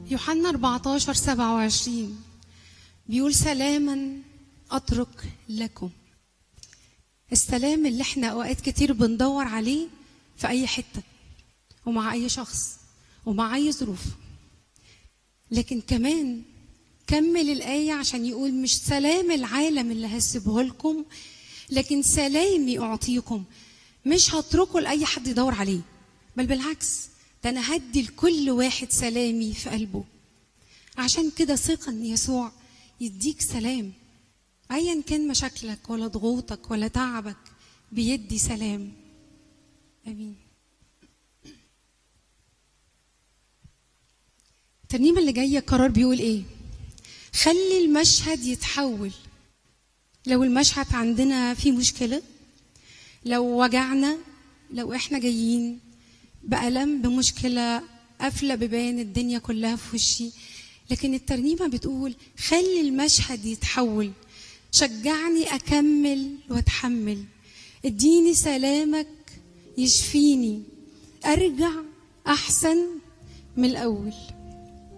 يوحنا 14 27 بيقول سلاما اترك لكم السلام اللي احنا اوقات كتير بندور عليه في اي حته ومع اي شخص ومع اي ظروف لكن كمان كمل الآية عشان يقول مش سلام العالم اللي هسيبه لكم لكن سلامي أعطيكم مش هتركه لأي حد يدور عليه بل بالعكس ده أنا هدي لكل واحد سلامي في قلبه عشان كده ثقة إن يسوع يديك سلام أيا كان مشاكلك ولا ضغوطك ولا تعبك بيدي سلام آمين الترنيمة اللي جاية قرار بيقول إيه؟ خلي المشهد يتحول لو المشهد عندنا فيه مشكلة لو وجعنا لو إحنا جايين بألم بمشكلة قافلة بيبان الدنيا كلها في وشي لكن الترنيمة بتقول خلي المشهد يتحول شجعني أكمل وأتحمل اديني سلامك يشفيني أرجع أحسن من الأول